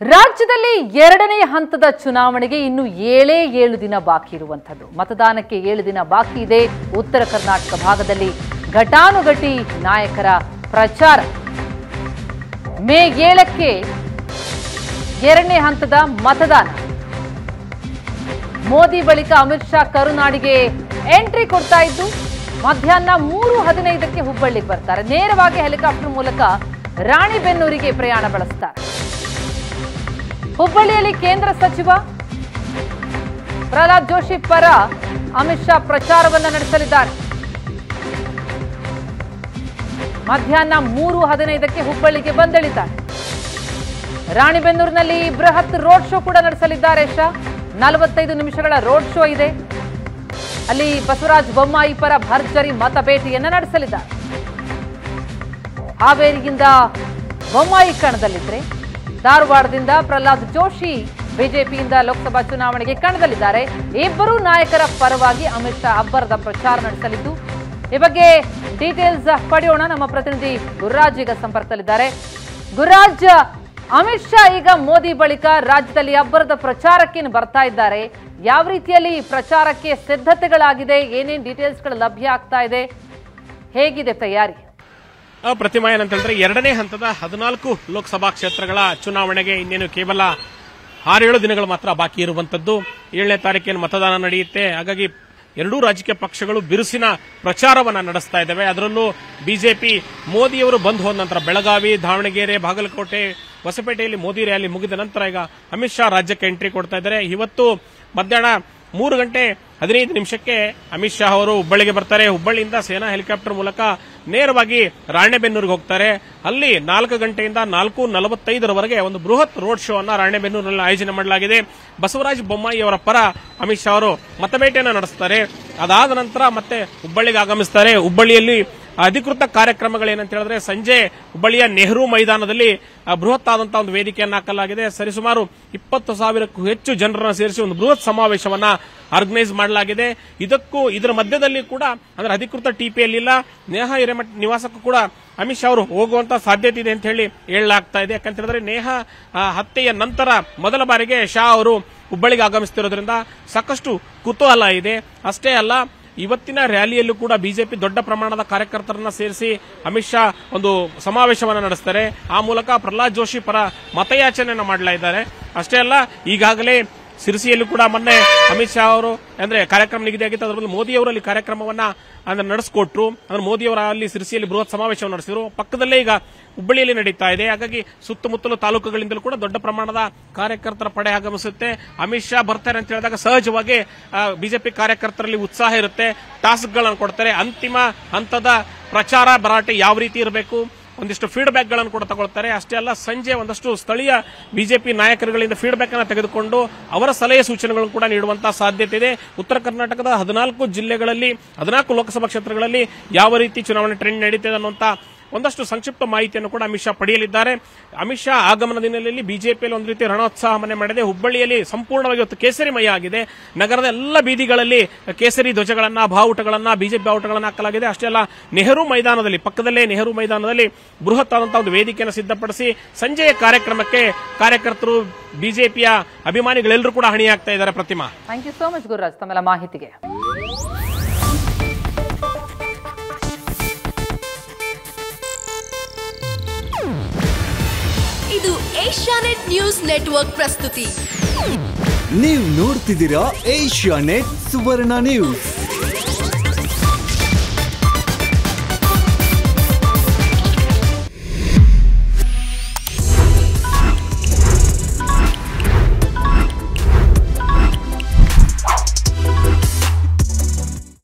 ರಾಜ್ಯದಲ್ಲಿ ಎರಡನೇ ಹಂತದ ಚುನಾವಣೆಗೆ ಇನ್ನು ಏಳೇ ಏಳು ದಿನ ಬಾಕಿ ಇರುವಂಥದ್ದು ಮತದಾನಕ್ಕೆ ಏಳು ದಿನ ಬಾಕಿ ಇದೆ ಉತ್ತರ ಕರ್ನಾಟಕ ಭಾಗದಲ್ಲಿ ಘಟಾನುಘಟಿ ನಾಯಕರ ಪ್ರಚಾರ ಮೇ ಏಳಕ್ಕೆ ಎರಡನೇ ಹಂತದ ಮತದಾನ ಮೋದಿ ಬಳಿಕ ಅಮಿತ್ ಶಾ ಕರುನಾಡಿಗೆ ಎಂಟ್ರಿ ಕೊಡ್ತಾ ಇದ್ದು ಮಧ್ಯಾಹ್ನ ಮೂರು ಹದಿನೈದಕ್ಕೆ ಹುಬ್ಬಳ್ಳಿಗೆ ಬರ್ತಾರೆ ನೇರವಾಗಿ ಹೆಲಿಕಾಪ್ಟರ್ ಮೂಲಕ ರಾಣಿಬೆನ್ನೂರಿಗೆ ಪ್ರಯಾಣ ಬೆಳೆಸ್ತಾರೆ ಹುಬ್ಬಳ್ಳಿಯಲ್ಲಿ ಕೇಂದ್ರ ಸಚಿವ ಪ್ರಹ್ಲಾದ್ ಜೋಶಿ ಪರ ಅಮಿತ್ ಶಾ ಪ್ರಚಾರವನ್ನ ನಡೆಸಲಿದ್ದಾರೆ ಮಧ್ಯಾಹ್ನ ಮೂರು ಹದಿನೈದಕ್ಕೆ ಹುಬ್ಬಳ್ಳಿಗೆ ಬಂದಿಳಿದ್ದಾರೆ ರಾಣಿಬೆನ್ನೂರಿನಲ್ಲಿ ಬೃಹತ್ ರೋಡ್ ಶೋ ಕೂಡ ನಡೆಸಲಿದ್ದಾರೆ ಶಾ ನಲವತ್ತೈದು ನಿಮಿಷಗಳ ರೋಡ್ ಶೋ ಇದೆ ಅಲ್ಲಿ ಬಸವರಾಜ ಬೊಮ್ಮಾಯಿ ಪರ ಭರ್ಜರಿ ಮತಬೇಟೆಯನ್ನ ನಡೆಸಲಿದ್ದಾರೆ ಹಾವೇರಿಯಿಂದ ಬೊಮ್ಮಾಯಿ ಕಣದಲ್ಲಿದ್ರೆ ಧಾರವಾಡದಿಂದ ಪ್ರಹ್ಲಾದ್ ಜೋಶಿ ಬಿಜೆಪಿಯಿಂದ ಲೋಕಸಭಾ ಚುನಾವಣೆಗೆ ಕಣದಲ್ಲಿದ್ದಾರೆ ಇಬ್ಬರೂ ನಾಯಕರ ಪರವಾಗಿ ಅಮಿತ್ ಶಾ ಅಬ್ಬರದ ಪ್ರಚಾರ ನಡೆಸಲಿದ್ದು ಈ ಬಗ್ಗೆ ಡೀಟೇಲ್ಸ್ ಪಡೆಯೋಣ ನಮ್ಮ ಪ್ರತಿನಿಧಿ ಗುರುರಾಜ್ ಈಗ ಸಂಪರ್ಕದಲ್ಲಿದ್ದಾರೆ ಗುರುರಾಜ್ ಅಮಿತ್ ಶಾ ಈಗ ಮೋದಿ ಬಳಿಕ ರಾಜ್ಯದಲ್ಲಿ ಅಬ್ಬರದ ಪ್ರಚಾರಕ್ಕೆ ಬರ್ತಾ ಇದ್ದಾರೆ ಯಾವ ರೀತಿಯಲ್ಲಿ ಪ್ರಚಾರಕ್ಕೆ ಸಿದ್ಧತೆಗಳಾಗಿದೆ ಏನೇನು ಡೀಟೇಲ್ಸ್ಗಳು ಲಭ್ಯ ಆಗ್ತಾ ಇದೆ ಹೇಗಿದೆ ತಯಾರಿ ಆ, ಪ್ರತಿಮಾ ಏನಂತಂದ್ರೆ ಎರಡನೇ ಹಂತದ ಹದಿನಾಲ್ಕು ಲೋಕಸಭಾ ಕ್ಷೇತ್ರಗಳ ಚುನಾವಣೆಗೆ ಇನ್ನೇನು ಕೇವಲ ಆರೇಳು ದಿನಗಳು ಮಾತ್ರ ಬಾಕಿ ಇರುವಂತದ್ದು ಏಳನೇ ತಾರೀಕಿನ ಮತದಾನ ನಡೆಯುತ್ತೆ ಹಾಗಾಗಿ ಎರಡೂ ರಾಜಕೀಯ ಪಕ್ಷಗಳು ಬಿರುಸಿನ ಪ್ರಚಾರವನ್ನ ನಡೆಸ್ತಾ ಇದ್ದಾವೆ ಅದರಲ್ಲೂ ಬಿಜೆಪಿ ಮೋದಿಯವರು ಬಂದು ಹೋದ ನಂತರ ಬೆಳಗಾವಿ ದಾವಣಗೆರೆ ಬಾಗಲಕೋಟೆ ಹೊಸಪೇಟೆಯಲ್ಲಿ ಮೋದಿ ರ್ಯಾಲಿ ಮುಗಿದ ನಂತರ ಈಗ ಅಮಿತ್ ಶಾ ರಾಜ್ಯಕ್ಕೆ ಎಂಟ್ರಿ ಕೊಡ್ತಾ ಇದ್ದಾರೆ ಇವತ್ತು ಮಧ್ಯಾಹ್ನ ಮೂರು ಗಂಟೆ ಹದಿನೈದು ನಿಮಿಷಕ್ಕೆ ಅಮಿತ್ ಶಾ ಅವರು ಹುಬ್ಬಳ್ಳಿಗೆ ಬರ್ತಾರೆ ಹುಬ್ಬಳ್ಳಿಯಿಂದ ಸೇನಾ ಹೆಲಿಕಾಪ್ಟರ್ ಮೂಲಕ ನೇರವಾಗಿ ರಾಣೆಬೆನ್ನೂರಿಗೆ ಹೋಗ್ತಾರೆ ಅಲ್ಲಿ ನಾಲ್ಕು ಗಂಟೆಯಿಂದ ನಾಲ್ಕು ನಲವತ್ತೈದರವರೆಗೆ ಒಂದು ಬೃಹತ್ ರೋಡ್ ಶೋ ಅನ್ನ ರಾಣೆಬೆನ್ನೂರಿನಲ್ಲಿ ಆಯೋಜನೆ ಮಾಡಲಾಗಿದೆ ಬಸವರಾಜ ಬೊಮ್ಮಾಯಿ ಅವರ ಪರ ಅಮಿತ್ ಶಾ ಅವರು ಮತಬೇಟೆಯನ್ನು ನಡೆಸ್ತಾರೆ ಅದಾದ ನಂತರ ಮತ್ತೆ ಹುಬ್ಬಳ್ಳಿಗೆ ಆಗಮಿಸ್ತಾರೆ ಹುಬ್ಬಳ್ಳಿಯಲ್ಲಿ ಅಧಿಕೃತ ಕಾರ್ಯಕ್ರಮಗಳೇನಂತ ಹೇಳಿದ್ರೆ ಸಂಜೆ ಹುಬ್ಬಳ್ಳಿಯ ನೆಹರು ಮೈದಾನದಲ್ಲಿ ಆ, ಬೃಹತ್ ಆದಂತಹ ಒಂದು ವೇದಿಕೆಯನ್ನು ಹಾಕಲಾಗಿದೆ ಸರಿಸುಮಾರು ಇಪ್ಪತ್ತು ಸಾವಿರಕ್ಕೂ ಹೆಚ್ಚು ಜನರನ್ನ ಸೇರಿಸಿ ಒಂದು ಬೃಹತ್ ಸಮಾವೇಶವನ್ನ ಆರ್ಗನೈಸ್ ಮಾಡಲಾಗಿದೆ ಇದಕ್ಕೂ ಇದರ ಮಧ್ಯದಲ್ಲಿ ಕೂಡ ಅಂದ್ರೆ ಅಧಿಕೃತ ಟಿಪಿಯಲ್ಲಿಲ್ಲ ನೇಹ ಹಿರೇಮಠ ನಿವಾಸಕ್ಕೂ ಕೂಡ ಅಮಿತ್ ಶಾ ಅವರು ಹೋಗುವಂತ ಸಾಧ್ಯತೆ ಇದೆ ಅಂತ ಹೇಳಿ ಹೇಳಲಾಗ್ತಾ ಇದೆ ಯಾಕಂತ ಹೇಳಿದ್ರೆ ನೇಹ ಆ, ಹತ್ಯೆಯ ನಂತರ ಮೊದಲ ಬಾರಿಗೆ ಶಾ ಅವರು ಹುಬ್ಬಳ್ಳಿಗೆ ಆಗಮಿಸುತ್ತಿರೋದ್ರಿಂದ ಸಾಕಷ್ಟು ಕುತೂಹಲ ಇದೆ ಅಷ್ಟೇ ಅಲ್ಲ ಇವತ್ತಿನ ರ್ಯಾಲಿಯಲ್ಲೂ ಕೂಡ ಬಿಜೆಪಿ ದೊಡ್ಡ ಪ್ರಮಾಣದ ಕಾರ್ಯಕರ್ತರನ್ನ ಸೇರಿಸಿ ಅಮಿತ್ ಶಾ ಒಂದು ಸಮಾವೇಶವನ್ನು ನಡೆಸ್ತಾರೆ ಆ ಮೂಲಕ ಪ್ರಹ್ಲಾದ್ ಜೋಶಿ ಪರ ಮತಯಾಚನೆಯನ್ನು ಮಾಡಲಾ ಇದ್ದಾರೆ ಅಷ್ಟೇ ಅಲ್ಲ ಈಗಾಗಲೇ ಸಿರಸಿಯಲ್ಲೂ ಕೂಡ ಮೊನ್ನೆ ಅಮಿತ್ ಶಾ ಅವರು ಅಂದ್ರೆ ಕಾರ್ಯಕ್ರಮ ನಿಗದಿಯಾಗಿತ್ತು ಅದರಲ್ಲಿ ಮೋದಿ ಅವರು ಅಲ್ಲಿ ಕಾರ್ಯಕ್ರಮವನ್ನ ಅಂದ್ರೆ ನಡೆಸಿಕೊಟ್ರು ಅಂದ್ರೆ ಮೋದಿ ಅವರ ಅಲ್ಲಿ ಸಿರಸಿಯಲ್ಲಿ ಬೃಹತ್ ಸಮಾವೇಶವನ್ನು ನಡೆಸಿದ್ರು ಪಕ್ಕದಲ್ಲೇ ಈಗ ಹುಬ್ಬಳ್ಳಿಯಲ್ಲಿ ನಡೀತಾ ಇದೆ ಹಾಗಾಗಿ ಸುತ್ತಮುತ್ತಲು ತಾಲೂಕುಗಳಿಂದಲೂ ಕೂಡ ದೊಡ್ಡ ಪ್ರಮಾಣದ ಕಾರ್ಯಕರ್ತರ ಪಡೆ ಆಗಮಿಸುತ್ತೆ ಅಮಿತ್ ಶಾ ಬರ್ತಾರೆ ಅಂತ ಹೇಳಿದಾಗ ಸಹಜವಾಗಿ ಬಿಜೆಪಿ ಕಾರ್ಯಕರ್ತರಲ್ಲಿ ಉತ್ಸಾಹ ಇರುತ್ತೆ ಟಾಸ್ಕ್ಗಳನ್ನು ಕೊಡ್ತಾರೆ ಅಂತಿಮ ಹಂತದ ಪ್ರಚಾರ ಭರಾಟೆ ಯಾವ ರೀತಿ ಇರಬೇಕು ಒಂದಿಷ್ಟು ಫೀಡ್ಬ್ಯಾಕ್ ಗಳನ್ನು ಕೂಡ ತಗೊಳ್ತಾರೆ ಅಷ್ಟೇ ಅಲ್ಲ ಸಂಜೆ ಒಂದಷ್ಟು ಸ್ಥಳೀಯ ಬಿಜೆಪಿ ನಾಯಕರುಗಳಿಂದ ಫೀಡ್ಬ್ಯಾಕ್ ಅನ್ನು ತೆಗೆದುಕೊಂಡು ಅವರ ಸಲಹೆ ಸೂಚನೆಗಳನ್ನು ಕೂಡ ನೀಡುವಂತಹ ಸಾಧ್ಯತೆ ಇದೆ ಉತ್ತರ ಕರ್ನಾಟಕದ ಹದಿನಾಲ್ಕು ಜಿಲ್ಲೆಗಳಲ್ಲಿ ಹದಿನಾಲ್ಕು ಲೋಕಸಭಾ ಕ್ಷೇತ್ರಗಳಲ್ಲಿ ಯಾವ ರೀತಿ ಚುನಾವಣೆ ಟ್ರೆಂಡ್ ನಡೀತಿದೆ ಅನ್ನುವಂತ ಒಂದಷ್ಟು ಸಂಕ್ಷಿಪ್ತ ಮಾಹಿತಿಯನ್ನು ಕೂಡ ಅಮಿತ್ ಶಾ ಪಡೆಯಲಿದ್ದಾರೆ ಅಮಿತ್ ಶಾ ಆಗಮನದ ಹಿನ್ನೆಲೆಯಲ್ಲಿ ಬಿಜೆಪಿಯಲ್ಲಿ ಒಂದು ರೀತಿ ರಣೋತ್ಸಾಹ ಮನೆ ಮಾಡಿದೆ ಹುಬ್ಬಳ್ಳಿಯಲ್ಲಿ ಸಂಪೂರ್ಣವಾಗಿ ಇವತ್ತು ಕೇಸರಿಮಯ ಆಗಿದೆ ನಗರದ ಎಲ್ಲ ಬೀದಿಗಳಲ್ಲಿ ಕೇಸರಿ ಧ್ವಜಗಳನ್ನ ಬಾವುಟಗಳನ್ನ ಬಿಜೆಪಿ ಬಾವುಟಗಳನ್ನ ಹಾಕಲಾಗಿದೆ ಅಷ್ಟೇ ಅಲ್ಲ ನೆಹರು ಮೈದಾನದಲ್ಲಿ ಪಕ್ಕದಲ್ಲೇ ನೆಹರು ಮೈದಾನದಲ್ಲಿ ಬೃಹತ್ ಆದಂತಹ ಒಂದು ವೇದಿಕೆಯನ್ನು ಸಿದ್ಧಪಡಿಸಿ ಸಂಜೆಯ ಕಾರ್ಯಕ್ರಮಕ್ಕೆ ಕಾರ್ಯಕರ್ತರು ಬಿಜೆಪಿಯ ಅಭಿಮಾನಿಗಳೆಲ್ಲರೂ ಕೂಡ ಹಣಿಯಾಗ್ತಾ ಇದ್ದಾರೆ Pratima thank you so much Gururaj ತಮ್ಮೆಲ್ಲ ಮಾಹಿತಿಗೆ ಇದು ಏಷ್ಯಾನೆಟ್ ನ್ಯೂಸ್ ನೆಟ್ವರ್ಕ್ ಪ್ರಸ್ತುತಿ ನೀವು ನೋಡ್ತಿದ್ದೀರಾ ಏಷ್ಯಾ ನೆಟ್ ಸುವರ್ಣ ನ್ಯೂಸ್